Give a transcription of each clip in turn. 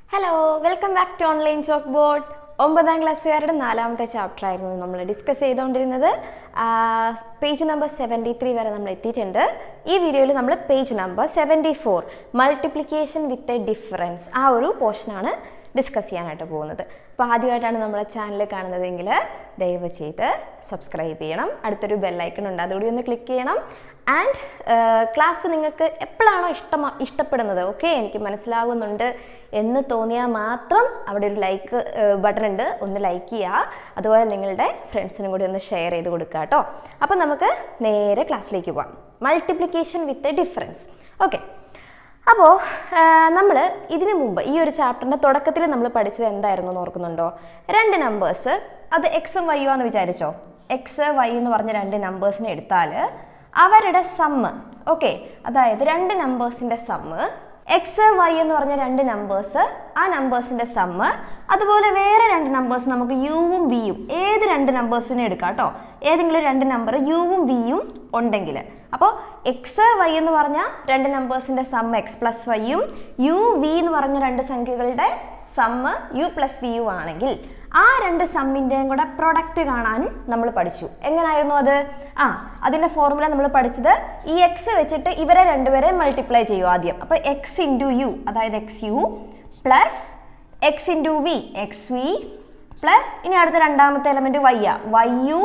hello welcome back to online chalkboard ഒമ്പതാം ക്ലാസ്സുകാരുടെ നാലാമത്തെ ചാപ്റ്റർ ആയിരുന്നു നമ്മൾ ഡിസ്കസ് ചെയ്തുകൊണ്ടിരുന്നത് പേജ് നമ്പർ സെവൻറ്റി ത്രീ വരെ നമ്മൾ എത്തിയിട്ടുണ്ട് ഈ വീഡിയോയിൽ നമ്മൾ page number seventy four multiplication with a difference ആ ഒരു പോർഷനാണ് ഡിസ്കസ് ചെയ്യാനായിട്ട് പോകുന്നത് അപ്പോൾ ആദ്യമായിട്ടാണ് നമ്മളെ ചാനൽ കാണുന്നതെങ്കിൽ ദയവ് ചെയ്ത് സബ്സ്ക്രൈബ് ചെയ്യണം അടുത്തൊരു ബെല്ലൈക്കൺ ഉണ്ട് അതുകൂടി ഒന്ന് ക്ലിക്ക് ചെയ്യണം ആൻഡ് ക്ലാസ് നിങ്ങൾക്ക് എപ്പോഴാണോ ഇഷ്ടം ഇഷ്ടപ്പെടുന്നത് ഓക്കെ എനിക്ക് മനസ്സിലാവുന്നുണ്ട് എന്ന് തോന്നിയാൽ മാത്രം അവിടെ ഒരു ലൈക്ക് ബട്ടൺ ഉണ്ട് ഒന്ന് ലൈക്ക് ചെയ്യുക അതുപോലെ നിങ്ങളുടെ ഫ്രണ്ട്സിനും കൂടി ഒന്ന് ഷെയർ ചെയ്ത് കൊടുക്കുക കേട്ടോ അപ്പോൾ നമുക്ക് നേരെ ക്ലാസ്സിലേക്ക് പോകാം മൾട്ടിപ്ലിക്കേഷൻ വിത്ത് ഡിഫറൻസ് ഓക്കെ അപ്പോൾ നമ്മൾ ഇതിനു മുമ്പ് ഈ ഒരു ചാപ്റ്ററിൻ്റെ തുടക്കത്തിൽ നമ്മൾ പഠിച്ചത് എന്തായിരുന്നു എന്ന് ഓർക്കുന്നുണ്ടോ രണ്ട് നമ്പേഴ്സ് അത് എക്സും വൈയും ആണെന്ന് വിചാരിച്ചോ എക്സ് വൈ എന്ന് പറഞ്ഞ രണ്ട് നമ്പേഴ്സിനെ എടുത്താൽ അവരുടെ സമ്മ് ഓക്കെ അതായത് രണ്ട് നമ്പേഴ്സിൻ്റെ സമ്മ് എക്സ് വൈ എന്ന് പറഞ്ഞ രണ്ട് നമ്പേഴ്സ് ആ നമ്പേഴ്സിൻ്റെ സമ്മ് അതുപോലെ വേറെ രണ്ട് നമ്പേഴ്സ് നമുക്ക് യുവും വിയും ഏത് രണ്ട് നമ്പേഴ്സിനെ എടുക്കാം കേട്ടോ ഏതെങ്കിലും രണ്ട് നമ്പർ യുവും വിയും ഉണ്ടെങ്കിൽ അപ്പോൾ എക്സ് വൈ എന്ന് പറഞ്ഞ രണ്ട് നമ്പേഴ്സിൻ്റെ സമ്മ് എക്സ് പ്ലസ് വൈയും യു വി എന്ന് പറഞ്ഞ രണ്ട് സംഖ്യകളുടെ sum U plus V U ആണെങ്കിൽ ആ രണ്ട് സമ്മിൻ്റെയും കൂടെ പ്രൊഡക്റ്റ് കാണാൻ നമ്മൾ പഠിച്ചു എങ്ങനായിരുന്നു അത് ആ അതിൻ്റെ ഫോർമുല നമ്മൾ പഠിച്ചത് ഈ എക്സ് വെച്ചിട്ട് ഇവരെ രണ്ടുപേരെ മൾട്ടിപ്ലൈ ചെയ്യും ആദ്യം അപ്പോൾ എക്സ് ഇൻറ്റു യു അതായത് X U plus X into V X V plus ഇനി അടുത്ത രണ്ടാമത്തെ എലമെൻറ്റ് വൈ ആ Y U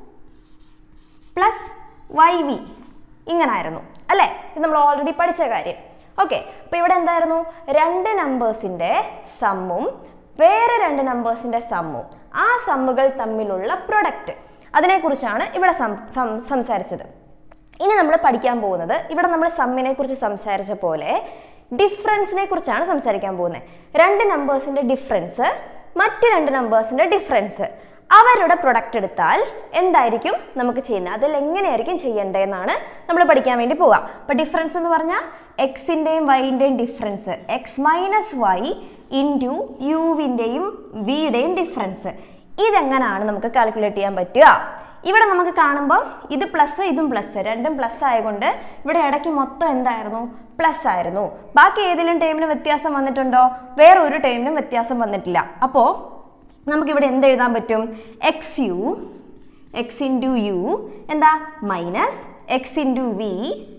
plus Y V ഇങ്ങനായിരുന്നു അല്ലേ ഇത് നമ്മൾ ഓൾറെഡി പഠിച്ച കാര്യം ഓക്കെ അപ്പോൾ ഇവിടെ എന്തായിരുന്നു രണ്ട് നമ്പേഴ്സിൻ്റെ സമ്മും വേറെ രണ്ട് നമ്പേഴ്സിൻ്റെ സമ്മും ആ സമ്മുകൾ തമ്മിലുള്ള പ്രൊഡക്റ്റ് അതിനെക്കുറിച്ചാണ് ഇവിടെ സംസാരിച്ചത് ഇനി നമ്മൾ പഠിക്കാൻ പോകുന്നത് ഇവിടെ നമ്മൾ സമ്മിനെ കുറിച്ച് സംസാരിച്ച പോലെ ഡിഫറൻസിനെ കുറിച്ചാണ് സംസാരിക്കാൻ പോകുന്നത് രണ്ട് നമ്പേഴ്സിൻ്റെ ഡിഫറൻസ് മറ്റ് രണ്ട് നമ്പേഴ്സിൻ്റെ ഡിഫറൻസ് അവരുടെ പ്രൊഡക്റ്റ് എടുത്താൽ എന്തായിരിക്കും നമുക്ക് ചെയ്യുന്നത് അതിൽ എങ്ങനെയായിരിക്കും ചെയ്യേണ്ടതെന്നാണ് നമ്മൾ പഠിക്കാൻ വേണ്ടി പോകാം അപ്പോൾ ഡിഫറൻസ് എന്ന് പറഞ്ഞാൽ എക്സിൻ്റെയും വൈൻ്റെയും difference X minus Y into യുവിൻ്റെയും വിയുടെയും ഡിഫറൻസ് ഇതെങ്ങനെയാണ് നമുക്ക് കാൽക്കുലേറ്റ് ചെയ്യാൻ പറ്റുക ഇവിടെ നമുക്ക് കാണുമ്പോൾ ഇത് പ്ലസ് ഇതും പ്ലസ് രണ്ടും പ്ലസ് ആയതുകൊണ്ട് ഇവിടെ ഇടയ്ക്ക് മൊത്തം എന്തായിരുന്നു പ്ലസ് ആയിരുന്നു ബാക്കി ഏതെങ്കിലും ടൈമിന് വ്യത്യാസം വന്നിട്ടുണ്ടോ വേറെ ഒരു ടൈമിനും വ്യത്യാസം വന്നിട്ടില്ല അപ്പോൾ നമുക്കിവിടെ എന്ത് എഴുതാൻ പറ്റും X U X into U എന്താ minus X into V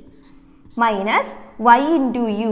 minus Y into U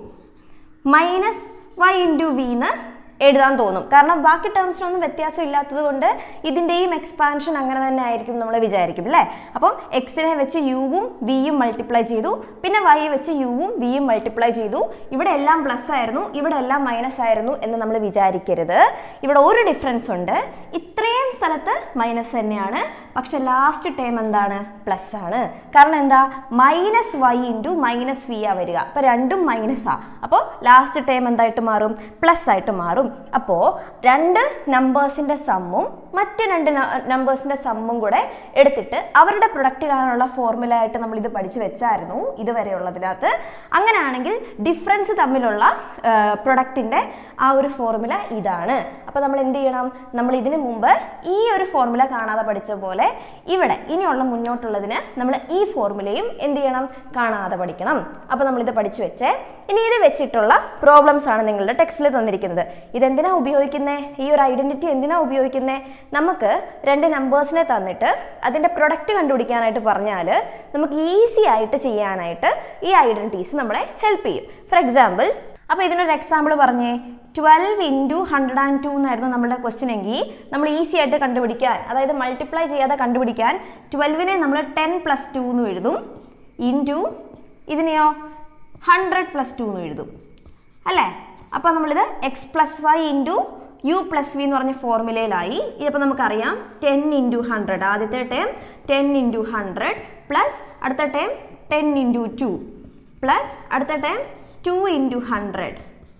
minus Y into V എന്ന് എഴുതാൻ തോന്നും കാരണം ബാക്കി ടേംസിനൊന്നും വ്യത്യാസം ഇല്ലാത്തത് കൊണ്ട് ഇതിൻ്റെയും എക്സ്പാൻഷൻ അങ്ങനെ തന്നെ ആയിരിക്കും നമ്മൾ വിചാരിക്കും അല്ലേ അപ്പം എക്സിനെ വെച്ച് യുവും വിയും മൾട്ടിപ്ലൈ ചെയ്തു പിന്നെ വൈ വെച്ച് യുവും വിയും മൾട്ടിപ്ലൈ ചെയ്തു ഇവിടെ എല്ലാം പ്ലസ് ആയിരുന്നു ഇവിടെ എല്ലാം മൈനസ് ആയിരുന്നു എന്ന് നമ്മൾ വിചാരിക്കരുത് ഇവിടെ ഒരു ഡിഫറൻസ് ഉണ്ട് ഇത്രയും സ്ഥലത്ത് മൈനസ് തന്നെയാണ് പക്ഷെ ലാസ്റ്റ് ടേം എന്താണ് പ്ലസ് ആണ് കാരണം എന്താ minus Y into minus V ആ വരിക അപ്പോൾ രണ്ടും മൈനസാ അപ്പോൾ ലാസ്റ്റ് ടേം എന്തായിട്ട് മാറും പ്ലസ് ആയിട്ട് മാറും അപ്പോൾ രണ്ട് നമ്പേഴ്സിൻ്റെ സമ്മും മറ്റ് രണ്ട് നമ്പേഴ്സിൻ്റെ സമ്മും കൂടെ എടുത്തിട്ട് അവരുടെ പ്രൊഡക്റ്റ് കാണാനുള്ള ഫോർമുല ആയിട്ട് നമ്മൾ ഇത് പഠിച്ചു വെച്ചായിരുന്നു ഇതുവരെയുള്ളതിനകത്ത് അങ്ങനെയാണെങ്കിൽ ഡിഫറൻസ് തമ്മിലുള്ള പ്രൊഡക്റ്റിൻ്റെ ആ ഒരു ഫോർമുല ഇതാണ് അപ്പോൾ നമ്മൾ എന്ത് ചെയ്യണം നമ്മൾ ഇതിനു മുമ്പ് ഈ ഒരു ഫോർമുല കാണാതെ പഠിച്ച പോലെ ഇവിടെ ഇനിയുള്ള മുന്നോട്ടുള്ളതിന് നമ്മൾ ഈ ഫോർമുലയും എന്ത് ചെയ്യണം കാണാതെ പഠിക്കണം അപ്പോൾ നമ്മളിത് പഠിച്ചു വെച്ചേ ഇനി ഇത് വെച്ചിട്ടുള്ള പ്രോബ്ലംസ് ആണ് നിങ്ങളുടെ ടെക്സ്റ്റിൽ തന്നിരിക്കുന്നത് ഇതെന്തിനാ ഉപയോഗിക്കുന്നത് ഈ ഒരു ഐഡന്റിറ്റി എന്തിനാ ഉപയോഗിക്കുന്നത് നമുക്ക് രണ്ട് നമ്പേഴ്സിനെ തന്നിട്ട് അതിൻ്റെ പ്രൊഡക്റ്റ് കണ്ടുപിടിക്കാനായിട്ട് പറഞ്ഞാൽ നമുക്ക് ഈസി ആയിട്ട് ചെയ്യാനായിട്ട് ഈ ഐഡന്റിറ്റീസ് നമ്മളെ ഹെൽപ്പ് ചെയ്യും ഫോർ എക്സാമ്പിൾ അപ്പോൾ ഇതിനൊരു എക്സാമ്പിൾ പറഞ്ഞേ twelve into hundred and two എന്നായിരുന്നു നമ്മുടെ ക്വസ്റ്റ്യൻ എങ്കിൽ നമ്മൾ ഈസി ആയിട്ട് കണ്ടുപിടിക്കാൻ അതായത് മൾട്ടിപ്ലൈ ചെയ്യാതെ കണ്ടുപിടിക്കാൻ ട്വൽവിനെ നമ്മൾ ടെൻ പ്ലസ് ടു എന്ന് എഴുതും ഇൻറ്റു ഇതിനെയോ ഹൺഡ്രഡ് പ്ലസ് ടു എന്ന് എഴുതും അല്ലേ അപ്പോൾ നമ്മളിത് X plus Y into U plus V എന്ന് പറഞ്ഞ ഫോർമുലയിലായി ഇതിപ്പോൾ നമുക്കറിയാം ടെൻ ഇൻറ്റു ഹൺഡ്രഡ് ആദ്യത്തെ term ten into hundred plus അടുത്ത term ten into two plus അടുത്ത term two into hundred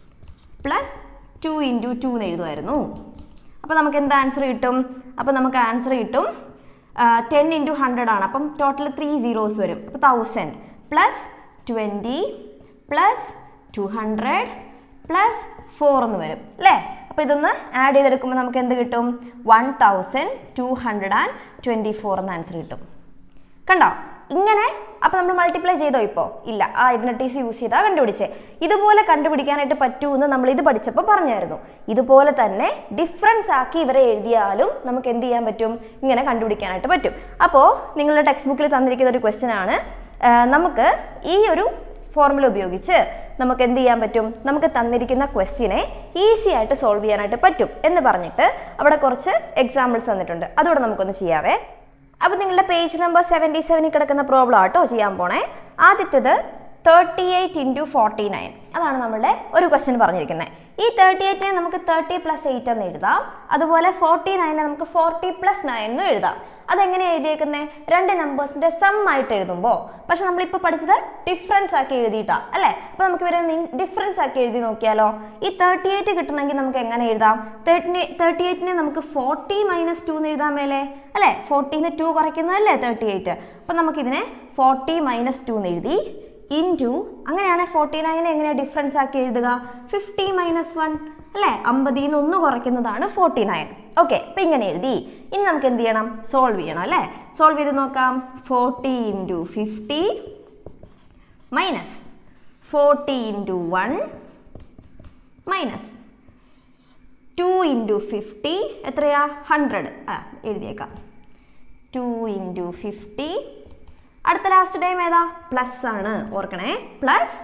plus two into two എന്ന് എഴുതുമായിരുന്നു അപ്പോൾ നമുക്ക് എന്ത് ആൻസർ കിട്ടും അപ്പോൾ നമുക്ക് ആൻസർ കിട്ടും ടെൻ ഇൻറ്റു ഹൺഡ്രഡ് ആണ് അപ്പം ടോട്ടൽ ത്രീ സീറോസ് വരും അപ്പോൾ thousand plus twenty plus two hundred plus four എന്ന് വരും അല്ലേ അപ്പോൾ ഇതൊന്ന് ആഡ് ചെയ്തെടുക്കുമ്പോൾ നമുക്ക് എന്ത് കിട്ടും one thousand two hundred and twenty four എന്ന ആൻസർ കിട്ടും കണ്ടോ ഇങ്ങനെ അപ്പോൾ നമ്മൾ മൾട്ടിപ്ലൈ ചെയ്തോ ഇപ്പോൾ ഇല്ല ആ ഐഡൻറ്റിറ്റീസ് യൂസ് ചെയ്താൽ കണ്ടുപിടിച്ചേ ഇതുപോലെ കണ്ടുപിടിക്കാനായിട്ട് പറ്റുമെന്ന് നമ്മൾ ഇത് പഠിച്ചപ്പോൾ പറഞ്ഞായിരുന്നു ഇതുപോലെ തന്നെ ഡിഫറൻസ് ആക്കി ഇവരെ എഴുതിയാലും നമുക്ക് എന്ത് ചെയ്യാൻ പറ്റും ഇങ്ങനെ കണ്ടുപിടിക്കാനായിട്ട് പറ്റും അപ്പോൾ നിങ്ങളുടെ ടെക്സ്റ്റ് ബുക്കിൽ തന്നിരിക്കുന്ന ഒരു ക്വസ്റ്റ്യൻ ആണ് ആ, നമുക്ക് ഈ ഒരു ഫോർമുല ഉപയോഗിച്ച് നമുക്ക് എന്ത് ചെയ്യാൻ പറ്റും നമുക്ക് തന്നിരിക്കുന്ന ക്വസ്റ്റ്യനെ ഈസി ആയിട്ട് സോൾവ് ചെയ്യാനായിട്ട് പറ്റും എന്ന് പറഞ്ഞിട്ട് അവിടെ കുറച്ച് എക്സാമ്പിൾസ് തന്നിട്ടുണ്ട് അതുകൂടെ നമുക്കൊന്ന് ചെയ്യാവേ അപ്പോൾ നിങ്ങളുടെ പേജ് നമ്പർ സെവൻറ്റി സെവനിൽ കിടക്കുന്ന പ്രോബ്ലം ആട്ടോ ചെയ്യാൻ പോണേ ആദ്യത്തേത് thirty eight into forty nine അതാണ് നമ്മളുടെ ഒരു ക്വസ്റ്റ്യൻ പറഞ്ഞിരിക്കുന്നത് ഈ തേർട്ടി എയ്റ്റിനെ നമുക്ക് തേർട്ടി പ്ലസ് എയ്റ്റ് എന്ന് എഴുതാം അതുപോലെ ഫോർട്ടി നയനെ നമുക്ക് ഫോർട്ടി പ്ലസ് നയൻ എന്ന് എഴുതാം അതെങ്ങനെയാണ് എഴുതിയേക്കുന്നത് രണ്ട് നമ്പേഴ്സിന്റെ സം ആയിട്ട് എഴുതുമ്പോൾ പക്ഷെ നമ്മളിപ്പോൾ പഠിച്ചത് ഡിഫറൻസ് ആക്കി എഴുതിയിട്ടാ അല്ലേ അപ്പോൾ നമുക്ക് ഇവരെ ഡിഫറൻസ് ആക്കി എഴുതി നോക്കിയാലോ ഈ തേർട്ടി എയ്റ്റ് കിട്ടണമെങ്കിൽ നമുക്ക് എങ്ങനെ എഴുതാം തേർട്ടി തേർട്ടി എയ്റ്റിനെ നമുക്ക് ഫോർട്ടി മൈനസ് ടു എന്ന് എഴുതാൻ മേലെ അല്ലേ ഫോർട്ടീന് ടു കുറയ്ക്കുന്നതല്ലേ തേർട്ടി എയ്റ്റ് അപ്പം നമുക്കിതിനെ ഫോർട്ടി മൈനസ് ടു എന്ന് എഴുതി ഇൻറ്റു അങ്ങനെയാണെങ്കിൽ ഫോർട്ടി നയനെ എങ്ങനെയാണ് ഡിഫറൻസ് ആക്കി എഴുതുക ഫിഫ്റ്റി മൈനസ് വൺ അല്ലേ അമ്പതിൽ നിന്ന് ഒന്ന് കുറയ്ക്കുന്നതാണ് ഫോർട്ടി നയൻ ഓക്കെ അപ്പം ഇങ്ങനെ എഴുതി ഇനി നമുക്ക് എന്ത് ചെയ്യണം സോൾവ് ചെയ്യണം അല്ലേ സോൾവ് ചെയ്ത് നോക്കാം forty into fifty minus forty into one minus two into fifty എത്രയാ ഹൺഡ്രഡ് ആ എഴുതിയേക്കാം ടു ഇൻറ്റു ഫിഫ്റ്റി അടുത്ത ലാസ്റ്റ് ടൈം ഏതാ പ്ലസ് ആണ് ഓർക്കണേ പ്ലസ്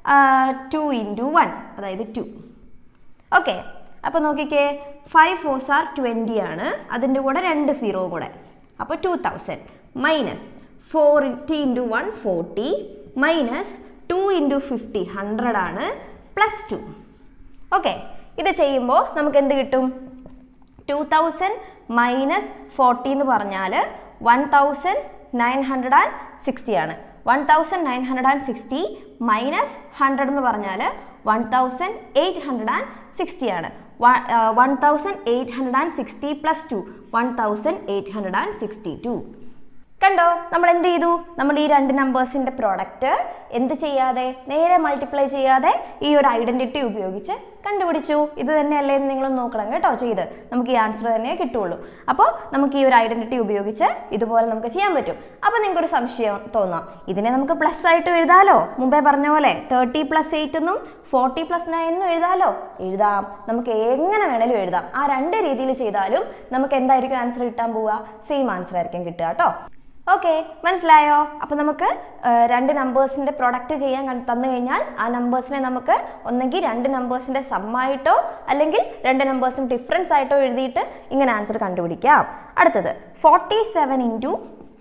ടു ഇൻറ്റു വൺ അതായത് ടു ഓക്കെ അപ്പോൾ നോക്കിക്കേ ഫൈവ് ഫോർസ് ആർ ട്വൻറ്റി ആണ് അതിൻ്റെ കൂടെ രണ്ട് സീറോ കൂടെ അപ്പോൾ two thousand minus forty into one forty minus two into fifty hundred ആണ് പ്ലസ് ടു ഓക്കെ ഇത് ചെയ്യുമ്പോൾ നമുക്ക് എന്ത് കിട്ടും ടു തൗസൻഡ് മൈനസ് ഫോർട്ടി എന്ന് പറഞ്ഞാൽ one thousand nine hundred and sixty ആണ് one thousand nine hundred and sixty minus hundred എന്ന് പറഞ്ഞാൽ one thousand eight hundred and sixty ആണ് one thousand eight hundred and sixty plus two one thousand eight hundred and sixty two കണ്ടോ നമ്മൾ എന്ത് ചെയ്തു നമ്മൾ ഈ രണ്ട് നമ്പേഴ്സിന്റെ പ്രോഡക്റ്റ് എന്ത് ചെയ്യാതെ നേരെ മൾട്ടിപ്ലൈ ചെയ്യാതെ ഈ ഒരു ഐഡന്റിറ്റി ഉപയോഗിച്ച് കണ്ടുപിടിച്ചു ഇത് തന്നെയല്ലേ എന്ന് നിങ്ങൾ നോക്കണം കേട്ടോ ചെയ്ത് നമുക്ക് ഈ ആൻസർ തന്നെ കിട്ടുള്ളൂ അപ്പോൾ നമുക്ക് ഈ ഒരു ഐഡന്റിറ്റി ഉപയോഗിച്ച് ഇതുപോലെ നമുക്ക് ചെയ്യാൻ പറ്റും അപ്പോൾ നിങ്ങൾക്ക് ഒരു സംശയം തോന്നാം ഇതിനെ നമുക്ക് പ്ലസ് ആയിട്ട് എഴുതാലോ മുമ്പേ പറഞ്ഞ പോലെ തേർട്ടി പ്ലസ് എയ്റ്റ് എന്നും ഫോർട്ടി പ്ലസ് നയൻ എന്നും എഴുതാലോ എഴുതാം നമുക്ക് എങ്ങനെ വേണേലും എഴുതാം ആ രണ്ട് രീതിയിൽ ചെയ്താലും നമുക്ക് എന്തായിരിക്കും ആൻസർ കിട്ടാൻ പോവുക സെയിം ആൻസർ ആയിരിക്കും കിട്ടുക കേട്ടോ ഓക്കെ മനസ്സിലായോ അപ്പോൾ നമുക്ക് ആ, രണ്ട് നമ്പേഴ്സിൻ്റെ പ്രൊഡക്റ്റ് ചെയ്യാൻ കൺ- തന്നു കഴിഞ്ഞാൽ ആ നമ്പേഴ്സിനെ നമുക്ക് ഒന്നെങ്കിൽ രണ്ട് നമ്പേഴ്സിൻ്റെ സമ്മായിട്ടോ അല്ലെങ്കിൽ രണ്ട് നമ്പേഴ്സും ഡിഫറൻസ് ആയിട്ടോ എഴുതിയിട്ട് ഇങ്ങനെ ആൻസർ കണ്ടുപിടിക്കാം അടുത്തത് forty seven into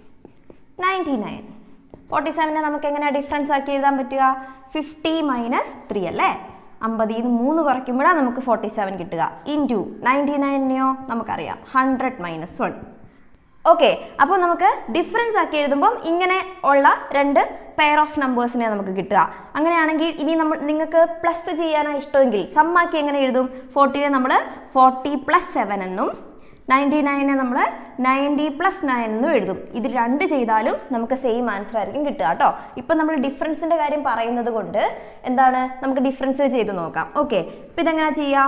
ninety nine forty സെവനെ നമുക്ക് എങ്ങനെയാണ് ഡിഫറൻസ് ആക്കി എഴുതാൻ പറ്റുക ഫിഫ്റ്റി മൈനസ് ത്രീ അല്ലേ അമ്പതിൽ നിന്ന് മൂന്ന് കുറയ്ക്കുമ്പോഴാണ് നമുക്ക് ഫോർട്ടി സെവൻ കിട്ടുക ഇൻറ്റു നയൻറ്റി നയനെയോ നമുക്കറിയാം ഹൺഡ്രഡ് മൈനസ് വൺ ഓക്കെ അപ്പോൾ നമുക്ക് ഡിഫറൻസ് ആക്കി എഴുതുമ്പം ഇങ്ങനെ ഉള്ള രണ്ട് പെയർ ഓഫ് നമ്പേഴ്സിനെ നമുക്ക് കിട്ടുക അങ്ങനെയാണെങ്കിൽ ഇനി നമ്മൾ നിങ്ങൾക്ക് പ്ലസ് ചെയ്യാനാണ് ഇഷ്ടമെങ്കിൽ സമ്മാക്കി എങ്ങനെ എഴുതും ഫോർട്ടീനെ നമ്മൾ ഫോർട്ടി പ്ലസ് സെവൻ എന്നും നയൻറ്റി നയനെ നമ്മൾ നയൻറ്റി പ്ലസ് നയൻ എന്നും എഴുതും ഇത് രണ്ട് ചെയ്താലും നമുക്ക് സെയിം ആൻസർ ആയിരിക്കും കിട്ടുക കേട്ടോ ഇപ്പം നമ്മൾ ഡിഫറൻസിൻ്റെ കാര്യം പറയുന്നത് കൊണ്ട് എന്താണ് നമുക്ക് ഡിഫറൻസ് ചെയ്ത് നോക്കാം ഓക്കെ ഇപ്പം ഇതെങ്ങനെ ചെയ്യാം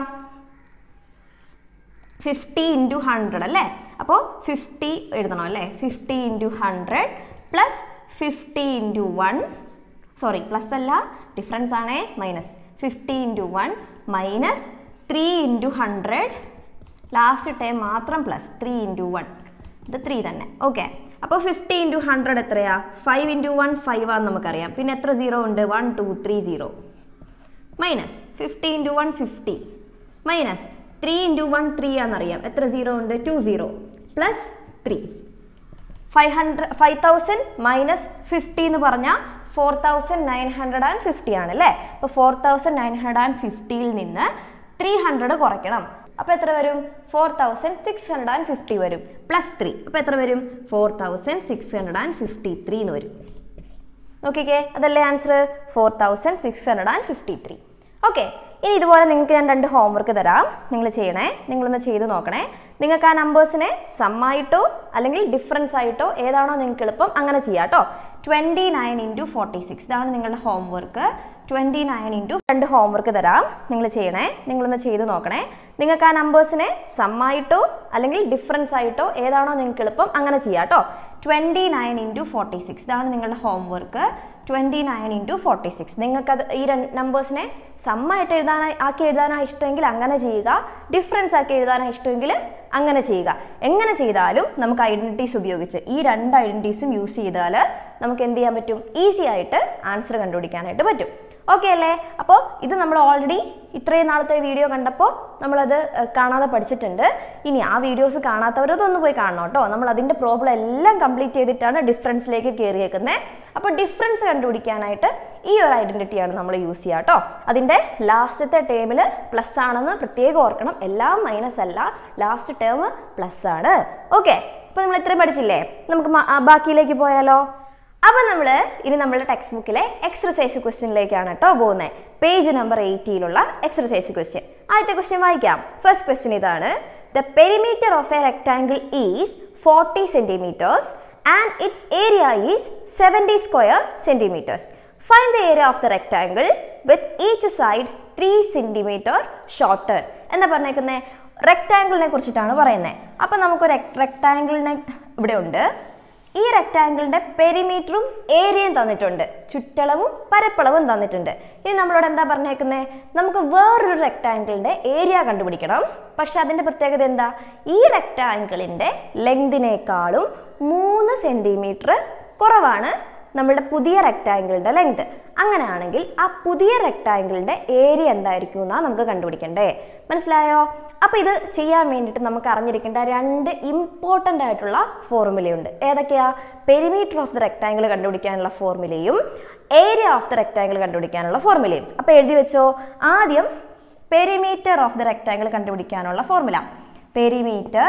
ഫിഫ്റ്റി ഇൻറ്റു ഹൺഡ്രഡ് അല്ലേ അപ്പോൾ ഫിഫ്റ്റി എഴുതണം അല്ലേ fifty into hundred plus fifty into one sorry plus അല്ല ഡിഫറൻസ് ആണേ minus fifty into one minus three into hundred last time മാത്രം പ്ലസ് ത്രീ ഇൻറ്റു വൺ ഇത് ത്രീ തന്നെ ഓക്കെ അപ്പോൾ ഫിഫ്റ്റി ഇൻറ്റു ഹൺഡ്രഡ് എത്രയാ ഫൈവ് ഇൻറ്റു വൺ ഫൈവ് ആണെന്ന് നമുക്കറിയാം പിന്നെ എത്ര സീറോ ഉണ്ട് one two three zero minus fifty into one fifty minus three into one three ആണെന്നറിയാം എത്ര സീറോ ഉണ്ട് two zero plus three five hundred five thousand minus fifty എന്ന് പറഞ്ഞാൽ four thousand nine hundred and fifty ആണ് അല്ലേ അപ്പോൾ four thousand nine hundred and ഫിഫ്റ്റിയിൽ നിന്ന് ത്രീ ഹൺഡ്രഡ് കുറയ്ക്കണം അപ്പോൾ എത്ര വരും four thousand six hundred and fifty വരും പ്ലസ് ത്രീ അപ്പോൾ എത്ര വരും four thousand six hundred and fifty three എന്ന് വരും നോക്കിക്കേ അതല്ലേ answer four thousand six hundred and fifty three okay ഇനി ഇതുപോലെ നിങ്ങൾക്ക് ഞാൻ രണ്ട് ഹോംവർക്ക് തരാം നിങ്ങൾ ചെയ്യണേ നിങ്ങളൊന്ന് ചെയ്ത് നോക്കണേ നിങ്ങൾക്ക് ആ നമ്പേഴ്സിനെ സമ്മായിട്ടോ അല്ലെങ്കിൽ ഡിഫറൻസ് ആയിട്ടോ ഏതാണോ നിങ്ങൾക്ക് എളുപ്പം അങ്ങനെ ചെയ്യാം കേട്ടോ twenty nine into forty six ഇതാണ് നിങ്ങളുടെ ഹോംവർക്ക് ട്വൻറ്റി നയൻ ഇൻറ്റു രണ്ട് ഹോംവർക്ക് തരാം നിങ്ങൾ ചെയ്യണേ നിങ്ങളൊന്ന് ചെയ്ത് നോക്കണേ നിങ്ങൾക്ക് ആ നമ്പേഴ്സിനെ സമ്മായിട്ടോ അല്ലെങ്കിൽ ഡിഫറൻസ് ആയിട്ടോ ഏതാണോ നിങ്ങൾക്ക് എളുപ്പം അങ്ങനെ ചെയ്യാം കേട്ടോ twenty nine into forty six ഇതാണ് നിങ്ങളുടെ homework twenty nine into forty six നിങ്ങൾക്കത് ഈ രണ്ട് നമ്പേഴ്സിനെ സമ്മായിട്ട് എഴുതാനായി ആക്കി എഴുതാനാണ് ഇഷ്ടമെങ്കിൽ അങ്ങനെ ചെയ്യുക ഡിഫറൻസ് ആക്കി എഴുതാനാണ് ഇഷ്ടമെങ്കിൽ അങ്ങനെ ചെയ്യുക എങ്ങനെ ചെയ്താലും നമുക്ക് ഐഡൻറ്റിറ്റീസ് ഉപയോഗിച്ച് ഈ രണ്ട് ഐഡൻറ്റിറ്റീസും യൂസ് ചെയ്താൽ നമുക്ക് എന്ത് ചെയ്യാൻ പറ്റും ഈസി ആയിട്ട് ആൻസർ കണ്ടുപിടിക്കാനായിട്ട് പറ്റും ഓക്കെ അല്ലേ അപ്പോൾ ഇത് നമ്മൾ ഓൾറെഡി ഇത്രയും നാളത്തെ വീഡിയോ കണ്ടപ്പോൾ നമ്മളത് ഏഹ്, കാണാതെ പഠിച്ചിട്ടുണ്ട് ഇനി ആ വീഡിയോസ് കാണാത്തവരതൊന്ന് പോയി കാണണം കേട്ടോ നമ്മൾ അതിൻ്റെ പ്രോബ്ലം എല്ലാം കംപ്ലീറ്റ് ചെയ്തിട്ടാണ് ഡിഫറൻസിലേക്ക് കയറിയേക്കുന്നത് അപ്പോൾ ഡിഫറൻസ് കണ്ടുപിടിക്കാനായിട്ട് ഈ ഒരു ഐഡൻറ്റിറ്റിയാണ് നമ്മൾ യൂസ് ചെയ്യുക കേട്ടോ അതിൻ്റെ ലാസ്റ്റത്തെ ടേമിൽ പ്ലസ് ആണെന്ന് പ്രത്യേകം ഓർക്കണം എല്ലാം മൈനസ് അല്ല ലാസ്റ്റ് ടേം പ്ലസ് ആണ് ഓക്കെ അപ്പോൾ നമ്മൾ ഇത്രയും പഠിച്ചില്ലേ നമുക്ക് മ- ആ, ബാക്കിയിലേക്ക് പോയാലോ അപ്പൊ നമ്മൾ ഇനി നമ്മുടെ ടെക്സ്റ്റ് ബുക്കിലെ എക്സർസൈസ് ക്വസ്റ്റ്യനിലേക്കാണ് കേട്ടോ പോകുന്നത് പേജ് നമ്പർ എയ്റ്റിയിലുള്ള എക്സർസൈസ് ക്വസ്റ്റ്യൻ ആദ്യത്തെ ക്വസ്റ്റ്യൻ വായിക്കാം ഫസ്റ്റ് ക്വസ്റ്റ്യൻ ഇതാണ് the perimeter of a rectangle is forty centimetres and its area is seventy square centimetres find the area of the rectangle with each side three centimetre shorter എന്താ പറഞ്ഞേക്കുന്നത് റെക്ടാംഗിളിനെ കുറിച്ചിട്ടാണ് പറയുന്നത് അപ്പം നമുക്കൊരു റെക്ടാംഗിളിനെ ഇവിടെ ഉണ്ട് ഈ റെക്ടാങ്കിളിന്റെ പെരിമീറ്ററും ഏരിയയും തന്നിട്ടുണ്ട് ചുറ്റളവും പരപ്പളവും തന്നിട്ടുണ്ട് ഇനി നമ്മളോട് എന്താ പറഞ്ഞേക്കുന്നത് നമുക്ക് വേറൊരു റെക്ടാങ്കിളിന്റെ ഏരിയ കണ്ടുപിടിക്കണം പക്ഷെ അതിന്റെ പ്രത്യേകത എന്താ ഈ റെക്ടാങ്കിളിന്റെ ലെങ്തിനേക്കാളും മൂന്ന് സെന്റിമീറ്റർ കുറവാണ് നമ്മളുടെ പുതിയ റെക്ടാങ്കിളിന്റെ ലെങ്ത് അങ്ങനെയാണെങ്കിൽ ആ പുതിയ റെക്ടാങ്കിളിന്റെ ഏരിയ എന്തായിരിക്കും എന്നാണ് നമുക്ക് കണ്ടുപിടിക്കണ്ടേ മനസ്സിലായോ അപ്പോൾ ഇത് ചെയ്യാൻ വേണ്ടിയിട്ട് നമുക്ക് അറിഞ്ഞിരിക്കേണ്ട രണ്ട് ഇമ്പോർട്ടൻ്റ് ആയിട്ടുള്ള ഫോർമുലയുണ്ട് ഏതൊക്കെയാ പെരിമീറ്റർ ഓഫ് ദ റെക്ടാങ്കിൾ കണ്ടുപിടിക്കാനുള്ള ഫോർമുലയും ഏരിയ ഓഫ് ദ റെക്ടാങ്കിൾ കണ്ടുപിടിക്കാനുള്ള ഫോർമുലയും അപ്പോൾ എഴുതി വെച്ചോ ആദ്യം പെരിമീറ്റർ ഓഫ് ദ റെക്ടാങ്കിൾ കണ്ടുപിടിക്കാനുള്ള formula perimeter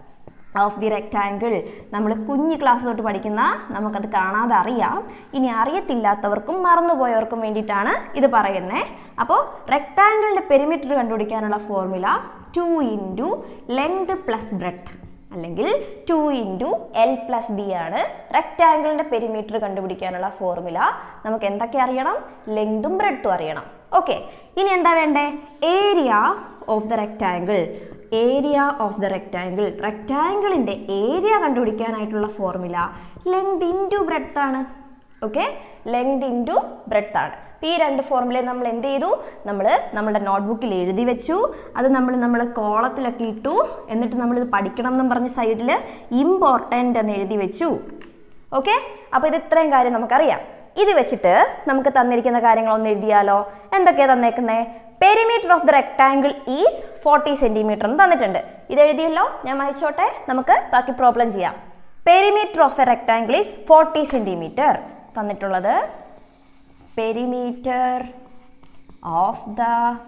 of the rectangle നമ്മൾ കുഞ്ഞു ക്ലാസ് തൊട്ട് പഠിക്കുന്ന നമുക്കത് കാണാതെ അറിയാം ഇനി അറിയത്തില്ലാത്തവർക്കും മറന്നുപോയവർക്കും വേണ്ടിയിട്ടാണ് ഇത് പറയുന്നത് അപ്പോൾ റെക്ടാങ്കിളിൻ്റെ പെരിമീറ്റർ കണ്ടുപിടിക്കാനുള്ള formula two into length plus breadth അല്ലെങ്കിൽ two into L plus B ആണ് റെക്ടാങ്കിളിൻ്റെ പെരിമീറ്റർ കണ്ടുപിടിക്കാനുള്ള ഫോർമുല നമുക്ക് എന്തൊക്കെ അറിയണം ലെങ്തും ബ്രെഡ്ത്തും അറിയണം ഓക്കെ ഇനി എന്താ വേണ്ടേ area of the rectangle area of the rectangle റെക്ടാങ്കിളിൻ്റെ ഏരിയ കണ്ടുപിടിക്കാനായിട്ടുള്ള ഫോർമുല ലെങ്ത് ഇൻറ്റു ബ്രെഡ്ത്ത് ആണ് ഓക്കെ ലെങ്ത് ഇൻറ്റു ബ്രെഡ്ത്ത് ആണ് അപ്പോൾ ഈ രണ്ട് ഫോർമുലയും നമ്മൾ എന്ത് ചെയ്തു നമ്മൾ നമ്മുടെ നോട്ട്ബുക്കിൽ എഴുതി വെച്ചു അത് നമ്മൾ നമ്മൾ കോളത്തിലൊക്കെ ഇട്ടു എന്നിട്ട് നമ്മളിത് പഠിക്കണം എന്നും പറഞ്ഞ സൈഡിൽ ഇമ്പോർട്ടൻ്റ് എന്ന് എഴുതി വെച്ചു ഓക്കെ അപ്പോൾ ഇത് ഇത്രയും കാര്യം നമുക്കറിയാം ഇത് വെച്ചിട്ട് നമുക്ക് തന്നിരിക്കുന്ന കാര്യങ്ങളൊന്ന് എഴുതിയാലോ എന്തൊക്കെയാണ് തന്നേക്കുന്നത് perimeter of the rectangle is forty centimetre എന്ന് തന്നിട്ടുണ്ട് ഇത് എഴുതിയല്ലോ ഞാൻ വായിച്ചോട്ടെ നമുക്ക് ബാക്കി പ്രോബ്ലം ചെയ്യാം perimeter of a rectangle is forty centimetre തന്നിട്ടുള്ളത് perimeter of the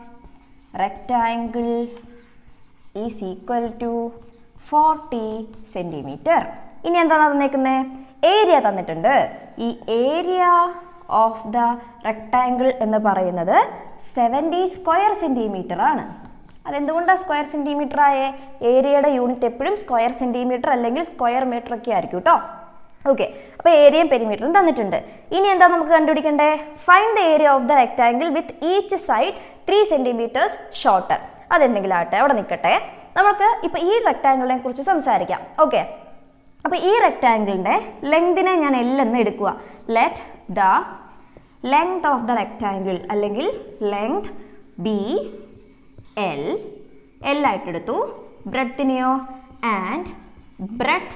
rectangle is equal to forty centimetre ഇനി എന്താണ് തന്നേക്കുന്നത് ഏരിയ തന്നിട്ടുണ്ട് ഈ ഏരിയ ഓഫ് ദ റെക്ടാങ്കിൾ എന്ന് പറയുന്നത് സെവൻറ്റി സ്ക്വയർ സെൻറ്റിമീറ്റർ ആണ് അതെന്തുകൊണ്ടാണ് സ്ക്വയർ സെൻറ്റിമീറ്റർ ആയേ ഏരിയയുടെ യൂണിറ്റ് എപ്പോഴും സ്ക്വയർ സെൻറ്റിമീറ്റർ അല്ലെങ്കിൽ സ്ക്വയർ മീറ്റർ ഒക്കെ ആയിരിക്കും കേട്ടോ ഓക്കെ അപ്പോൾ ഏരിയയും പെരിമീറ്ററും തന്നിട്ടുണ്ട് ഇനി എന്താ നമുക്ക് കണ്ടുപിടിക്കണ്ടേ find the area of the rectangle with each side three centimetres shorter അതെന്തെങ്കിലും ആട്ടെ അവിടെ നിൽക്കട്ടെ നമുക്ക് ഇപ്പോൾ ഈ റെക്ടാങ്കിളിനെ കുറിച്ച് സംസാരിക്കാം ഓക്കെ അപ്പോൾ ഈ റെക്ടാങ്കിളിൻ്റെ ലെങ്തിനെ ഞാൻ എൽ എന്ന് എടുക്കുക let the length of the rectangle അല്ലെങ്കിൽ ലെങ്ത് ബി എൽ എൽ ആയിട്ടെടുത്തു ബ്രെഡത്തിനെയോ ആൻഡ് ബ്രെഡ്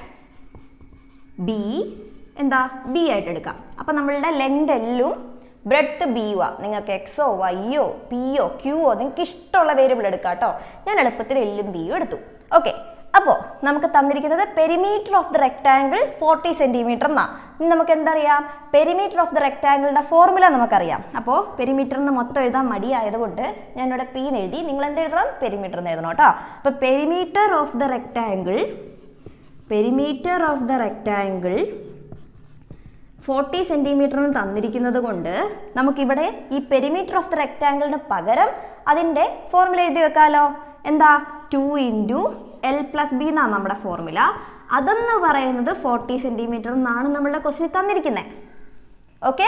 ബി എന്താ ബി ആയിട്ട് എടുക്കാം അപ്പം നമ്മളുടെ ലെങ്ത് എല്ലും ബ്രെഡ് ബിയുവാ നിങ്ങൾക്ക് എക്സോ വൈയോ പിയോ ക്യൂയോ നിങ്ങൾക്ക് ഇഷ്ടമുള്ള വേരിയബിൾ എടുക്കാം കേട്ടോ ഞാൻ എളുപ്പത്തിൽ എല്ലും ബിയും എടുത്തു ഓക്കെ അപ്പോൾ നമുക്ക് തന്നിരിക്കുന്നത് perimeter of the rectangle forty centimetre എന്നാ ഇനി നമുക്ക് എന്തറിയാം പെരിമീറ്റർ ഓഫ് ദ റെക്ടാങ്കിളിൻ്റെ ഫോർമുല നമുക്കറിയാം അപ്പോൾ പെരിമീറ്ററിന് മൊത്തം എഴുതാൻ മടിയായതുകൊണ്ട് ഞാൻ ഇവിടെ പി എന്ന് എഴുതി നിങ്ങൾ എന്ത് എഴുതണം പെരിമീറ്റർ എന്ന് എഴുതണം കേട്ടോ അപ്പോൾ perimeter of the rectangle perimeter of the rectangle forty centimetre തന്നിരിക്കുന്നത് കൊണ്ട് നമുക്കിവിടെ ഈ പെരിമീറ്റർ ഓഫ് ദ റെക്ടാങ്കിളിന് പകരം അതിൻ്റെ ഫോർമുല എഴുതി വെക്കാലോ എന്താ two into L plus B എന്നാണ് നമ്മുടെ ഫോർമുല അതെന്ന് പറയുന്നത് ഫോർട്ടി സെൻറ്റിമീറ്റർ എന്നാണ് നമ്മളുടെ ക്വസ്റ്റിന് തന്നിരിക്കുന്നത് ഓക്കെ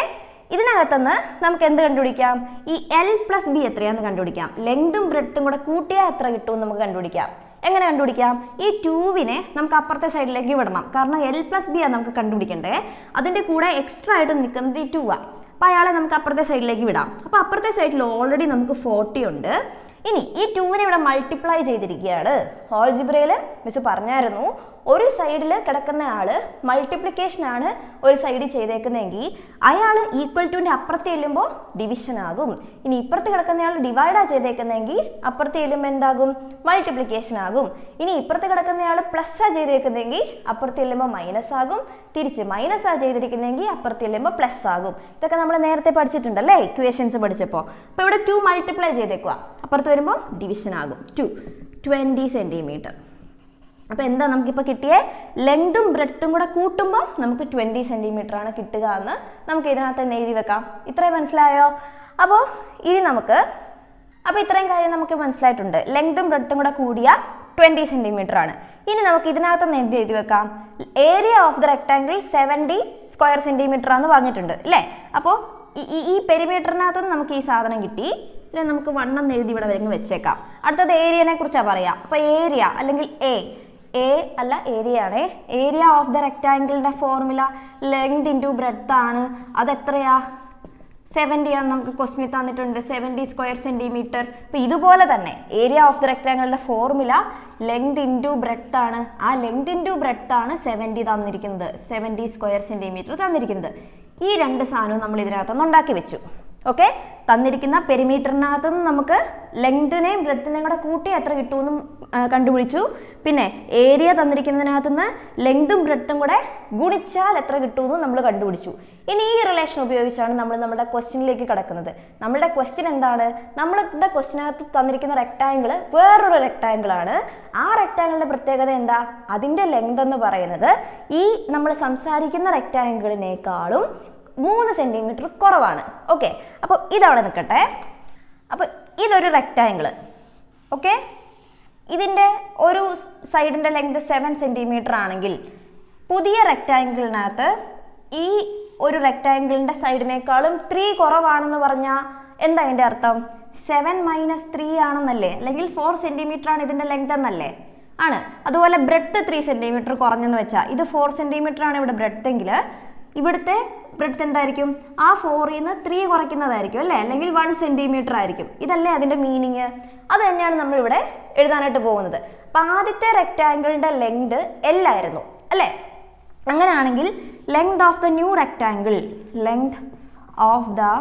ഇതിനകത്തുനിന്ന് നമുക്ക് എന്ത് കണ്ടുപിടിക്കാം ഈ എൽ പ്ലസ് ബി എത്രയാന്ന് കണ്ടുപിടിക്കാം ലെങ്തും ബ്രെഡ്ത്തും കൂടെ കൂട്ടിയാൽ എത്ര കിട്ടും നമുക്ക് കണ്ടുപിടിക്കാം എങ്ങനെ കണ്ടുപിടിക്കാം ഈ ടൂവിനെ നമുക്ക് അപ്പുറത്തെ സൈഡിലേക്ക് വിടണം കാരണം എൽ പ്ലസ് ബി ആണ് നമുക്ക് കണ്ടുപിടിക്കണ്ടേ അതിൻ്റെ കൂടെ എക്സ്ട്രാ ആയിട്ട് നിൽക്കുന്നത് ഈ ടൂ ആണ് അപ്പോൾ അയാളെ നമുക്ക് അപ്പുറത്തെ സൈഡിലേക്ക് വിടാം അപ്പോൾ അപ്പുറത്തെ സൈഡിൽ ഓൾറെഡി നമുക്ക് ഫോർട്ടി ഉണ്ട് ഇനി ഈ ടൂവിനെ ഇവിടെ മൾട്ടിപ്ലൈ ചെയ്തിരിക്കുകയാണ് ഓൾജിബ്രയിൽ മിസ് പറഞ്ഞായിരുന്നു ഒരു സൈഡിൽ കിടക്കുന്ന ആള് മൾട്ടിപ്ലിക്കേഷൻ ആണ് ഒരു സൈഡിൽ ചെയ്തേക്കുന്നതെങ്കിൽ അയാൾ ഈക്വൽ ടുവിൻ്റെ അപ്പുറത്ത് ചെല്ലുമ്പോൾ ഡിവിഷൻ ആകും ഇനി ഇപ്പുറത്ത് കിടക്കുന്ന ആൾ ഡിവൈഡാ ചെയ്തേക്കുന്നതെങ്കിൽ അപ്പുറത്ത് ചെല്ലുമ്പോൾ എന്താകും മൾട്ടിപ്ലിക്കേഷൻ ആകും ഇനി ഇപ്പുറത്ത് കിടക്കുന്ന ആൾ പ്ലസ്സാ ചെയ്തേക്കുന്നതെങ്കിൽ അപ്പുറത്ത് ചെല്ലുമ്പോൾ മൈനസ് ആകും തിരിച്ച് മൈനസ് ആ ചെയ്തിരിക്കുന്നതെങ്കിൽ അപ്പുറത്ത് ചെല്ലുമ്പോൾ പ്ലസ് ആകും ഇതൊക്കെ നമ്മൾ നേരത്തെ പഠിച്ചിട്ടുണ്ടല്ലേ ഇക്വേഷൻസ് പഠിച്ചപ്പോൾ അപ്പോൾ ഇവിടെ ടു മൾട്ടിപ്ലൈ ചെയ്തേക്കുക അപ്പുറത്ത് വരുമ്പോൾ ഡിവിഷൻ ആകും ടു ട്വൻറ്റി സെൻറ്റിമീറ്റർ അപ്പോൾ എന്താ നമുക്കിപ്പോൾ കിട്ടിയേ ലെങ്തും ബ്രെഡ്ത്തും കൂടെ കൂട്ടുമ്പോൾ നമുക്ക് ട്വൻറ്റി സെൻറ്റിമീറ്റർ ആണ് കിട്ടുക എന്ന് നമുക്ക് ഇതിനകത്ത് തന്നെ എഴുതി വെക്കാം ഇത്രയും മനസ്സിലായോ അപ്പോൾ ഇനി നമുക്ക് അപ്പോൾ ഇത്രയും കാര്യം നമുക്ക് മനസ്സിലായിട്ടുണ്ട് ലെങ്തും ബ്രെഡ്ത്തും കൂടെ കൂടിയ ട്വൻറ്റി സെൻറ്റിമീറ്റർ ആണ് ഇനി നമുക്ക് ഇതിനകത്ത് നിന്ന് എന്ത് എഴുതി വെക്കാം area of the rectangle seventy square centimetre ആണെന്ന് പറഞ്ഞിട്ടുണ്ട് അല്ലേ അപ്പോൾ ഈ ഈ പെരിമീറ്ററിനകത്ത് നിന്ന് നമുക്ക് ഈ സാധനം കിട്ടി ഇതിൽ നമുക്ക് വണ്ണം എഴുതി ഇവിടെ അങ്ങ് വെച്ചേക്കാം അടുത്തത് ഏരിയനെ കുറിച്ചാണ് പറയാം അപ്പോൾ ഏരിയ അല്ലെങ്കിൽ എ എ അല്ല ഏരിയ ആണ് ഏരിയ ഓഫ് ദ റെക്ടാങ്കിളിന്റെ ഫോർമുല ലെങ്ത് ഇൻറ്റു ബ്രെഡ്ത്ത് ആണ് അതെത്രയാ സെവൻറ്റി ആണ് നമുക്ക് ക്വസ്റ്റിനിൽ തന്നിട്ടുണ്ട് സെവൻറ്റി സ്ക്വയർ സെൻറ്റിമീറ്റർ അപ്പോൾ ഇതുപോലെ തന്നെ ഏരിയ ഓഫ് ദ റെക്ടാങ്കിളിന്റെ ഫോർമുല ലെങ്ത് ഇൻറ്റു ബ്രെഡ്ത്ത് ആണ് ആ ലെങ്ത് ഇൻറ്റു ബ്രെഡ്ത്ത് ആണ് സെവൻറ്റി തന്നിരിക്കുന്നത് സെവൻറ്റി സ്ക്വയർ സെൻറ്റിമീറ്റർ തന്നിരിക്കുന്നത് ഈ രണ്ട് സാധനവും നമ്മൾ ഇതിനകത്തുനിന്ന് ഉണ്ടാക്കി വെച്ചു ഓക്കെ തന്നിരിക്കുന്ന പെരിമീറ്ററിനകത്ത് നിന്ന് നമുക്ക് ലെങ്തിനെയും ബ്രെഡ്ത്തിനെയും കൂടെ കൂട്ടി എത്ര കിട്ടുമെന്നും ആ, കണ്ടുപിടിച്ചു പിന്നെ ഏരിയ തന്നിരിക്കുന്നതിനകത്ത് നിന്ന് ലെങ്തും ബ്രെഡ്ത്തും കൂടെ ഗുണിച്ചാൽ എത്ര കിട്ടുമെന്നും നമ്മൾ കണ്ടുപിടിച്ചു ഇനി ഈ റിലേഷൻ ഉപയോഗിച്ചാണ് നമ്മൾ നമ്മുടെ ക്വസ്റ്റ്യനിലേക്ക് കിടക്കുന്നത് നമ്മുടെ ക്വസ്റ്റ്യൻ എന്താണ് നമ്മളുടെ ക്വസ്റ്റ്യനകത്ത് തന്നിരിക്കുന്ന റെക്ടാങ്കിൾ വേറൊരു റെക്ടാങ്കിൾ ആണ് ആ റെക്ടാങ്കിളിന്റെ പ്രത്യേകത എന്താ അതിന്റെ ലെങ്ത് എന്ന് പറയുന്നത് ഈ നമ്മൾ സംസാരിക്കുന്ന റെക്ടാങ്കിളിനേക്കാളും മൂന്ന് സെൻറ്റിമീറ്റർ കുറവാണ് ഓക്കെ അപ്പോൾ ഇതവിടെ നിൽക്കട്ടെ അപ്പോൾ ഇതൊരു റെക്റ്റാങ്കിൾ ഓക്കെ ഇതിൻ്റെ ഒരു സൈഡിൻ്റെ ലെങ്ത് സെവൻ സെൻറ്റിമീറ്റർ ആണെങ്കിൽ പുതിയ റെക്റ്റാങ്കിളിനകത്ത് ഈ ഒരു റെക്റ്റാങ്കിളിൻ്റെ സൈഡിനേക്കാളും ത്രീ കുറവാണെന്ന് പറഞ്ഞാൽ എന്താ അതിൻ്റെ അർത്ഥം സെവൻ മൈനസ് ത്രീ ആണെന്നല്ലേ അല്ലെങ്കിൽ ഫോർ സെൻറ്റിമീറ്റർ ആണ് ഇതിൻ്റെ ലെങ്ത് എന്നല്ലേ ആണ് അതുപോലെ ബ്രെഡ് ത്രീ സെൻറ്റിമീറ്റർ കുറഞ്ഞെന്ന് വെച്ചാൽ ഇത് ഫോർ സെൻറ്റിമീറ്റർ ആണ് ഇവിടെ ബ്രെഡ് എങ്കിൽ ഇവിടുത്തെ ബ്രെഡ് എന്തായിരിക്കും ആ ഫോറിൽ നിന്ന് ത്രീ കുറയ്ക്കുന്നതായിരിക്കും അല്ലേ അല്ലെങ്കിൽ വൺ സെൻറ്റിമീറ്റർ ആയിരിക്കും ഇതല്ലേ അതിൻ്റെ മീനിങ് അത് തന്നെയാണ് നമ്മൾ ഇവിടെ എഴുതാനായിട്ട് പോകുന്നത് അപ്പം ആദ്യത്തെ റെക്റ്റാങ്കിളിൻ്റെ ലെങ്ത് എൽ ആയിരുന്നു അല്ലേ അങ്ങനെയാണെങ്കിൽ length of the new rectangle length of the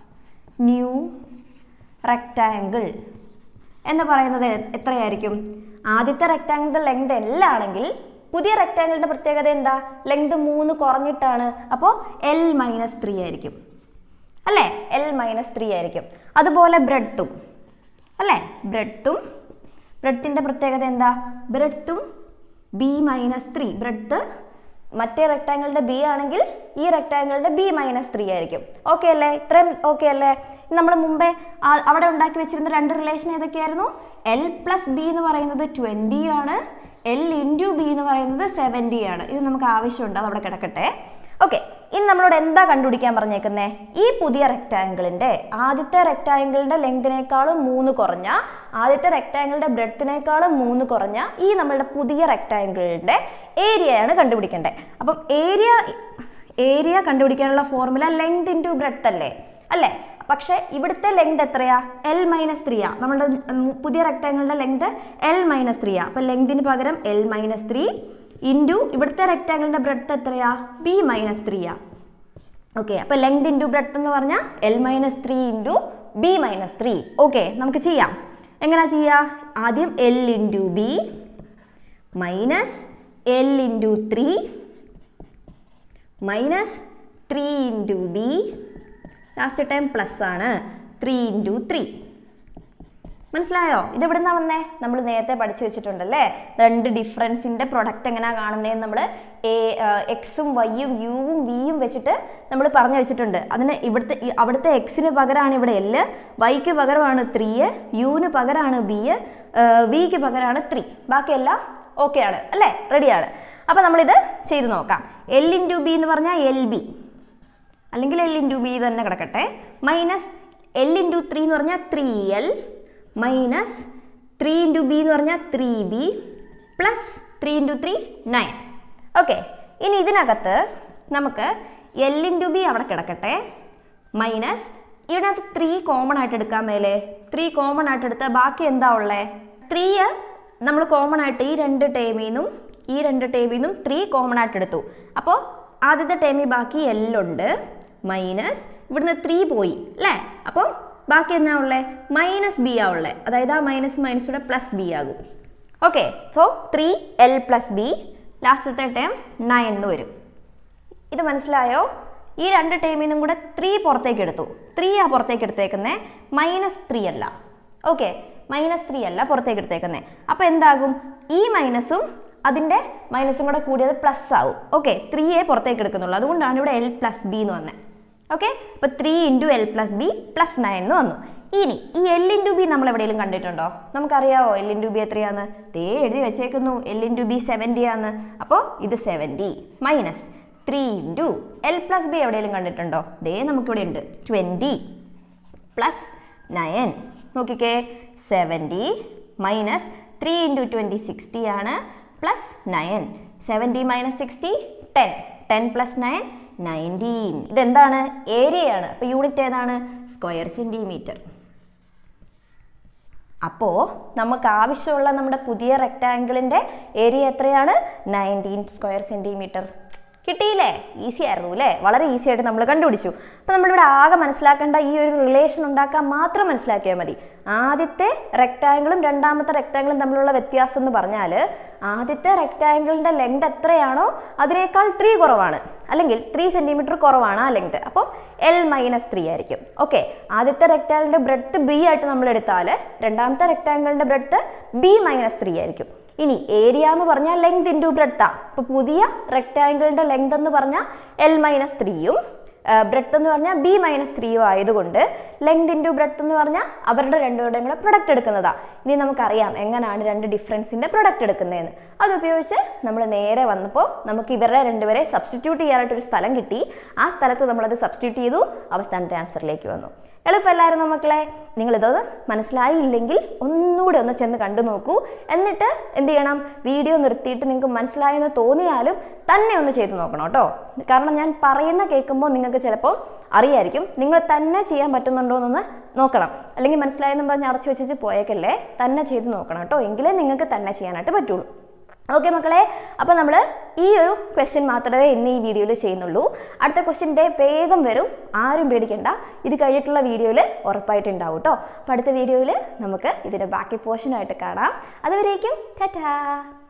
new rectangle എന്ന് പറയുന്നത് എത്രയായിരിക്കും ആദ്യത്തെ റെക്റ്റാങ്കിൾ ലെങ്ത് എൽ ആണെങ്കിൽ പുതിയ റെക്റ്റാങ്കിളിന്റെ പ്രത്യേകത എന്താ ലെങ്ത് മൂന്ന് കുറഞ്ഞിട്ടാണ് അപ്പോൾ എൽ മൈനസ് ത്രീ ആയിരിക്കും അല്ലേ എൽ മൈനസ് ത്രീ ആയിരിക്കും അതുപോലെ ബ്രെഡ്ത്തും അല്ലേ ബ്രെഡ്ത്തും ബ്രെഡ്ത്തിൻ്റെ പ്രത്യേകത എന്താ ബ്രെഡ്ത്തും ബി മൈനസ് ത്രീ ബ്രെഡ്ത്ത് മറ്റേ റെക്ടാങ്കിളിന്റെ ബി ആണെങ്കിൽ ഈ റെക്ടാങ്കിളിന്റെ ബി മൈനസ് ത്രീ ആയിരിക്കും ഓക്കെ അല്ലേ ഇത്രയും ഓക്കെ അല്ലേ നമ്മൾ മുമ്പേ ആ- അവിടെ ഉണ്ടാക്കി വെച്ചിരുന്ന രണ്ട് റിലേഷൻ ഏതൊക്കെയായിരുന്നു എൽ പ്ലസ് ബി എന്ന് പറയുന്നത് ട്വൻറ്റി ആണ് എൽ ഇൻറ്റു ബി എന്ന് പറയുന്നത് സെവൻറ്റി ആണ് ഇത് നമുക്ക് ആവശ്യമുണ്ട് അത് അവിടെ കിടക്കട്ടെ ഓക്കെ ഇനി നമ്മളോട് എന്താ കണ്ടുപിടിക്കാൻ പറഞ്ഞേക്കുന്നേ ഈ പുതിയ റെക്റ്റാങ്കിളിന്റെ ആദ്യത്തെ റെക്റ്റാങ്കിളിന്റെ ലെങ്തിനേക്കാളും മൂന്ന് കുറഞ്ഞ ആദ്യത്തെ റെക്റ്റാങ്കിളിന്റെ ബ്രെഡ്ത്തിനേക്കാളും മൂന്ന് കുറഞ്ഞ ഈ നമ്മളുടെ പുതിയ റെക്റ്റാങ്കിളിന്റെ ഏരിയയാണ് കണ്ടുപിടിക്കേണ്ടത് അപ്പം ഏരിയ ഏരിയ കണ്ടുപിടിക്കാനുള്ള ഫോർമുല ലെങ്ത് ഇൻറ്റു ബ്രെഡ്ത്ത് അല്ലേ അല്ലേ പക്ഷേ ഇവിടുത്തെ ലെങ്ത് എത്രയാ എൽ മൈനസ് ത്രീ ആ നമ്മുടെ ഉം, പുതിയ റെക്റ്റാങ്കിളിന്റെ ലെങ്ത് എൽ മൈനസ് ത്രീ ആ അപ്പം ലെങ്തിന് പകരം എൽ മൈനസ് ത്രീ ഇൻറ്റു ഇവിടുത്തെ റെക്റ്റാങ്കിളിന്റെ ബ്രെഡ്ത്ത് എത്രയാ ബി മൈനസ് ത്രീ ആ ഓക്കെ അപ്പോൾ ലെങ്ത് ഇൻറ്റു ബ്രെഡ്ത്ത് എന്ന് പറഞ്ഞാൽ L minus three into B minus three okay നമുക്ക് ചെയ്യാം എങ്ങനെയാ ചെയ്യുക ആദ്യം L into B minus L into three minus three into B last time plus ആണ് ത്രീ ഇൻറ്റു ത്രീ മനസ്സിലായോ ഇത് എവിടെ നിന്നാ വന്നേ നമ്മൾ നേരത്തെ പഠിച്ചു വെച്ചിട്ടുണ്ടല്ലേ രണ്ട് ഡിഫറൻസിന്റെ പ്രൊഡക്റ്റ് എങ്ങനെയാ കാണുന്നതെന്ന് നമ്മൾ എ എക്സും വൈയും യുവും വിയും വെച്ചിട്ട് നമ്മൾ പറഞ്ഞു വെച്ചിട്ടുണ്ട് അതിന് ഇവിടുത്തെ ഈ അവിടുത്തെ എക്സിന് പകരമാണ് ഇവിടെ എല് വൈക്ക് പകരമാണ് ത്രീ യുവിന് പകരമാണ് ബി വിക്ക് പകരമാണ് ത്രീ ബാക്കിയെല്ലാം ഓക്കെ ആണ് അല്ലേ റെഡിയാണ് അപ്പോൾ നമ്മളിത് ചെയ്ത് നോക്കാം എൽ ഇൻറ്റു ബി എന്ന് പറഞ്ഞാൽ എൽ ബി അല്ലെങ്കിൽ എൽ ഇൻറ്റു ബി തന്നെ കിടക്കട്ടെ മൈനസ് എൽ ഇൻറ്റു ത്രീ എന്ന് പറഞ്ഞാൽ three L minus three into B എന്ന് പറഞ്ഞാൽ three B plus three into three nine okay ഇനി ഇതിനകത്ത് നമുക്ക് എൽ ഇൻറ്റു ബി അവിടെ കിടക്കട്ടെ മൈനസ് ഇതിനകത്ത് ത്രീ കോമൺ ആയിട്ട് എടുക്കാൻ മേലെ ത്രീ കോമൺ ആയിട്ട് എടുത്താൽ ബാക്കി എന്താ ഉള്ളത് ത്രീ നമ്മൾ കോമൺ ആയിട്ട് ഈ രണ്ട് ടേമിൽ നിന്നും ഈ രണ്ട് ടേമിൽ നിന്നും ത്രീ കോമൺ ആയിട്ട് എടുത്തു അപ്പോൾ ആദ്യത്തെ ടേമിൽ ബാക്കി എല്ലുണ്ട് മൈനസ് ഇവിടുന്ന് ത്രീ പോയി അല്ലേ അപ്പോൾ ബാക്കി എന്നാ ഉള്ളത് മൈനസ് ബി ആ ഉള്ളത് അതായത് ആ മൈനസ് മൈനസൂടെ പ്ലസ് ബി ആകും okay so three L plus B ലാസ്റ്റത്തെ ടേം നയൻ എന്ന് വരും ഇത് മനസ്സിലായോ ഈ രണ്ട് ടേമിൽ നിന്നും കൂടെ ത്രീ പുറത്തേക്ക് എടുത്തു ത്രീ ആ പുറത്തേക്ക് എടുത്തേക്കുന്നേ മൈനസ് ത്രീ അല്ല ഓക്കെ മൈനസ് ത്രീ അല്ല പുറത്തേക്ക് എടുത്തേക്കുന്നേ അപ്പോൾ എന്താകും ഈ മൈനസും അതിൻ്റെ മൈനസും കൂടെ കൂടിയത് പ്ലസ് ആവും ഓക്കെ ത്രീയെ പുറത്തേക്ക് എടുക്കുന്നുള്ളൂ അതുകൊണ്ടാണ് ഇവിടെ എൽ പ്ലസ് ബി എന്ന് വന്നത് ഓക്കെ അപ്പോൾ three into L plus B plus nine എന്ന് വന്നു ഇനി ഈ എൽ ഇൻറ്റു ബി നമ്മൾ എവിടെയെങ്കിലും കണ്ടിട്ടുണ്ടോ നമുക്കറിയാവോ എൽ ഇൻറ്റു ബി എത്രയാന്ന് ദേ എഴുതി വെച്ചേക്കുന്നു എൽ ഇൻറ്റു ബി സെവൻറ്റി ആണ് അപ്പോൾ ഇത് seventy minus three into L plus B എവിടെയെങ്കിലും കണ്ടിട്ടുണ്ടോ ദേ നമുക്കിവിടെ ഉണ്ട് ട്വൻറ്റി പ്ലസ് നയൻ നോക്കിക്കേ seventy minus three into twenty sixty ആണ് plus nine seventy minus sixty ten ten plus nine nineteen ഇതെന്താണ് ഏരിയയാണ് അപ്പോൾ യൂണിറ്റ് ഏതാണ് സ്ക്വയർ സെൻറ്റിമീറ്റർ അപ്പോൾ നമുക്ക് ആവശ്യമുള്ള നമ്മുടെ പുതിയ റെക്റ്റാങ്കിളിൻ്റെ ഏരിയ എത്രയാണ് നയൻറ്റീൻ സ്ക്വയർ സെൻറ്റിമീറ്റർ കിട്ടിയില്ലേ ഈസി ആയിരുന്നു അല്ലേ വളരെ ഈസി ആയിട്ട് നമ്മൾ കണ്ടുപിടിച്ചു അപ്പോൾ നമ്മളിവിടെ ആകെ മനസ്സിലാക്കേണ്ട ഈ ഒരു റിലേഷൻ ഉണ്ടാക്കാൻ മാത്രം മനസ്സിലാക്കിയാൽ മതി ആദ്യത്തെ റെക്റ്റാങ്കിളും രണ്ടാമത്തെ റെക്റ്റാങ്കിളും തമ്മിലുള്ള വ്യത്യാസം എന്ന് പറഞ്ഞാൽ ആദ്യത്തെ റെക്റ്റാങ്കിളിൻ്റെ ലെങ്ത് എത്രയാണോ അതിനേക്കാൾ ത്രീ കുറവാണ് അല്ലെങ്കിൽ ത്രീ സെൻറ്റിമീറ്റർ കുറവാണ് ആ ലെങ്ത് അപ്പോൾ എൽ മൈനസ് ത്രീ ആയിരിക്കും ഓക്കെ ആദ്യത്തെ റെക്റ്റാങ്കിളിൻ്റെ ബ്രെഡ്ത്ത് ബി ആയിട്ട് നമ്മൾ എടുത്താൽ രണ്ടാമത്തെ റെക്റ്റാങ്കിളിൻ്റെ ബ്രെഡ്ത്ത് ബി മൈനസ് ത്രീ ആയിരിക്കും ഇനി ഏരിയ എന്ന് പറഞ്ഞാൽ ലെങ്ത് ഇൻറ്റു ബ്രെഡ്ത്താ അപ്പോൾ പുതിയ റെക്റ്റാങ്കിളിൻ്റെ ലെങ്ത് എന്ന് പറഞ്ഞാൽ എൽ മൈനസ് ത്രീയും ബ്രെഡ്ത്ത് എന്ന് പറഞ്ഞാൽ ബി മൈനസ് ത്രീയും ആയതുകൊണ്ട് ലെങ്ത് ഇൻറ്റു ബ്രെഡ്ത്ത് എന്ന് പറഞ്ഞാൽ അവരുടെ രണ്ടുപേരുടെയും കൂടെ പ്രൊഡക്റ്റ് എടുക്കുന്നതാ ഇനി നമുക്കറിയാം എങ്ങനെയാണ് രണ്ട് ഡിഫറൻസിൻ്റെ പ്രൊഡക്റ്റ് എടുക്കുന്നതെന്ന് അതുപയോഗിച്ച് നമ്മൾ നേരെ വന്നപ്പോൾ നമുക്ക് ഇവരുടെ രണ്ടുപേരെ സബ്സ്റ്റിറ്റ്യൂട്ട് ചെയ്യാനായിട്ടൊരു സ്ഥലം കിട്ടി ആ സ്ഥലത്ത് നമ്മളത് സബ്സ്റ്റിറ്റ്യൂട്ട് ചെയ്തു അവസാനത്തെ ആൻസറിലേക്ക് വന്നു എളുപ്പമല്ലായിരുന്നു മക്കളെ നിങ്ങളിത് മനസ്സിലായില്ലെങ്കിൽ ഒന്നുകൂടെ ഒന്ന് ചെന്ന് കണ്ടു നോക്കൂ എന്നിട്ട് എന്ത് ചെയ്യണം വീഡിയോ നിർത്തിയിട്ട് നിങ്ങൾക്ക് മനസ്സിലായെന്ന് തോന്നിയാലും തന്നെ ഒന്ന് ചെയ്ത് നോക്കണം കേട്ടോ കാരണം ഞാൻ പറയുന്ന കേൾക്കുമ്പോൾ നിങ്ങൾക്ക് ചിലപ്പോൾ അറിയായിരിക്കും നിങ്ങൾ തന്നെ ചെയ്യാൻ പറ്റുന്നുണ്ടോ എന്നൊന്ന് നോക്കണം അല്ലെങ്കിൽ മനസ്സിലായെന്നും പറഞ്ഞ് അടച്ചു വെച്ചിട്ട് പോയേക്കല്ലേ തന്നെ ചെയ്ത് നോക്കണം കേട്ടോ എങ്കിലേ നിങ്ങൾക്ക് തന്നെ ചെയ്യാനായിട്ട് പറ്റുള്ളൂ ഓക്കെ മക്കളെ അപ്പോൾ നമ്മൾ ഈ ഒരു ക്വസ്റ്റ്യൻ മാത്രമേ ഇന്ന് ഈ വീഡിയോയിൽ ചെയ്യുന്നുള്ളൂ അടുത്ത ക്വസ്റ്റ്യൻ്റെ വേഗം വരും ആരും പേടിക്കണ്ട ഇത് കഴിഞ്ഞിട്ടുള്ള വീഡിയോയിൽ ഉറപ്പായിട്ടുണ്ടാവും കേട്ടോ അപ്പോൾ അടുത്ത വീഡിയോയിൽ നമുക്ക് ഇതിൻ്റെ ബാക്കി പോർഷനായിട്ട് കാണാം അതുവരേക്കും ടാറ്റാ